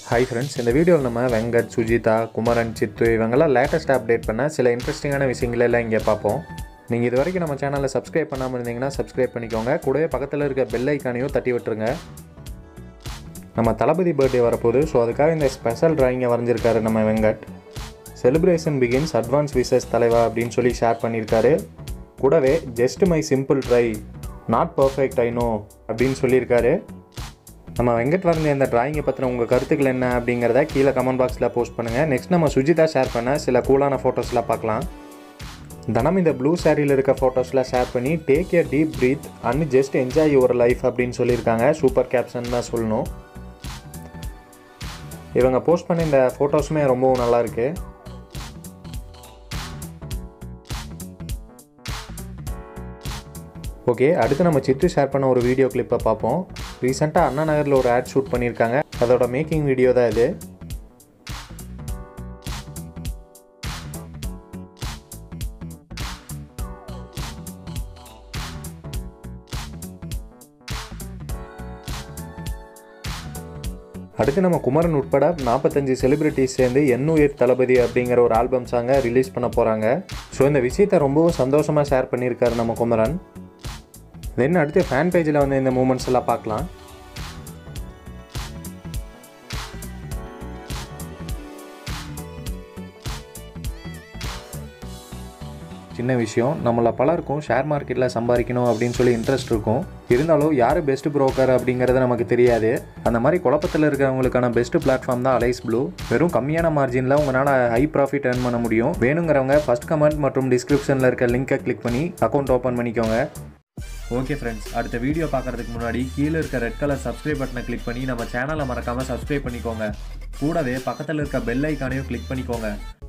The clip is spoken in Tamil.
ஹாய் ஃப்ரெண்ட்ஸ் இந்த வீடியோவில் நம்ம வெங்கட் சுஜிதா குமரன் சித்து இவங்கெல்லாம் லேட்டஸ்ட் அப்டேட் பண்ண சில இன்ட்ரெஸ்டிங்கான விஷயங்களை எல்லாம் இங்கே பார்ப்போம் நீங்கள் இது வரைக்கும் நம்ம சேனலை சப்ஸ்கிரைப் பண்ணாமல் இருந்தீங்கன்னா சப்ஸ்கிரைப் பண்ணிக்கோங்க கூடவே பக்கத்தில் இருக்க பெல் ஐக்கானையும் தட்டி விட்டுருங்க நம்ம தளபதி பர்த்டே வரப்போகுது ஸோ அதுக்காக இந்த ஸ்பெஷல் டிராயிங்கை வரைஞ்சிருக்காரு நம்ம Venkat celebration begins advance wishes தலைவா அப்படின்னு சொல்லி ஷேர் பண்ணியிருக்காரு கூடவே just my simple try not perfect I know அப்படின்னு சொல்லியிருக்காரு நம்ம வெங்கட் வரைஞ்ச இந்த டிராயிங்கை பற்றின உங்கள் கருத்துக்கள் என்ன அப்படிங்கிறத கீழே கமெண்ட் பாக்ஸில் போஸ்ட் பண்ணுங்கள் நெக்ஸ்ட் நம்ம சுஜிதா ஷேர் பண்ண சில கூலான ஃபோட்டோஸ்லாம் பார்க்கலாம் தனம் இந்த ப்ளூ சாரியில் இருக்க ஃபோட்டோஸ்லாம் ஷேர் பண்ணி take a deep breath and just enjoy your life அப்படின்னு சொல்லியிருக்காங்க சூப்பர் கேப்ஷன் தான் சொல்லணும் இவங்க போஸ்ட் பண்ண இந்த ஃபோட்டோஸுமே ரொம்பவும் நல்லா இருக்கு ஓகே அடுத்து நம்ம சித்து ஷேர் பண்ண ஒரு வீடியோ கிளிப்பை பார்ப்போம் ரீசெண்டாக அண்ணா நகரில் ஒரு ஆட் ஷூட் பண்ணியிருக்காங்க அதோட மேக்கிங் வீடியோ தான் இது அடுத்து நம்ம குமரன் உட்பட நாற்பத்தஞ்சு செலிபிரிட்டிஸ் சேர்ந்து எண்ணுயிர் தளபதி அப்படிங்கிற ஒரு ஆல்பம் சாங்கை ரிலீஸ் பண்ண போகிறாங்க ஸோ இந்த விஷயத்தை ரொம்பவும் சந்தோஷமாக ஷேர் பண்ணியிருக்காரு நம்ம குமரன் தென் அடுத்து ஃபேன் பேஜில் வந்து இந்த மூமெண்ட்ஸ் எல்லாம் பார்க்கலாம் சின்ன விஷயம் நம்மள பலருக்கும் ஷேர் மார்க்கெட்டில் சம்பாதிக்கணும் அப்படின்னு சொல்லி இன்ட்ரெஸ்ட் இருக்கும் இருந்தாலும் யார் பெஸ்ட் புரோக்கர் அப்படிங்கிறது நமக்கு தெரியாது அந்த மாதிரி குழப்பத்தில் இருக்கிறவங்களுக்கான பெஸ்ட் பிளாட்ஃபார்ம் தான் அலைஸ் ப்ளூ வெறும் கம்மியான மார்ஜினில் உங்களால் ஹை ப்ராஃபிட் earn பண்ண முடியும் வேணுங்கிறவங்க ஃபஸ்ட் கமெண்ட் மற்றும் டிஸ்கிரிப்ஷனில் இருக்க லிங்கை கிளிக் பண்ணி அக்கௌண்ட் ஓப்பன் பண்ணிக்கோங்க ஓகே ஃப்ரெண்ட்ஸ் அடுத்த வீடியோ பார்க்குறதுக்கு முன்னாடி கீழே இருக்க ரெட் கலர் சப்ஸ்கிரைப் பட்டனை கிளிக் பண்ணி நம்ம சேனலை மறக்காமல் சப்ஸ்கிரைப் பண்ணிக்கோங்க கூடவே பக்கத்தில் இருக்க பெல் ஐக்கானையும் கிளிக் பண்ணிக்கோங்க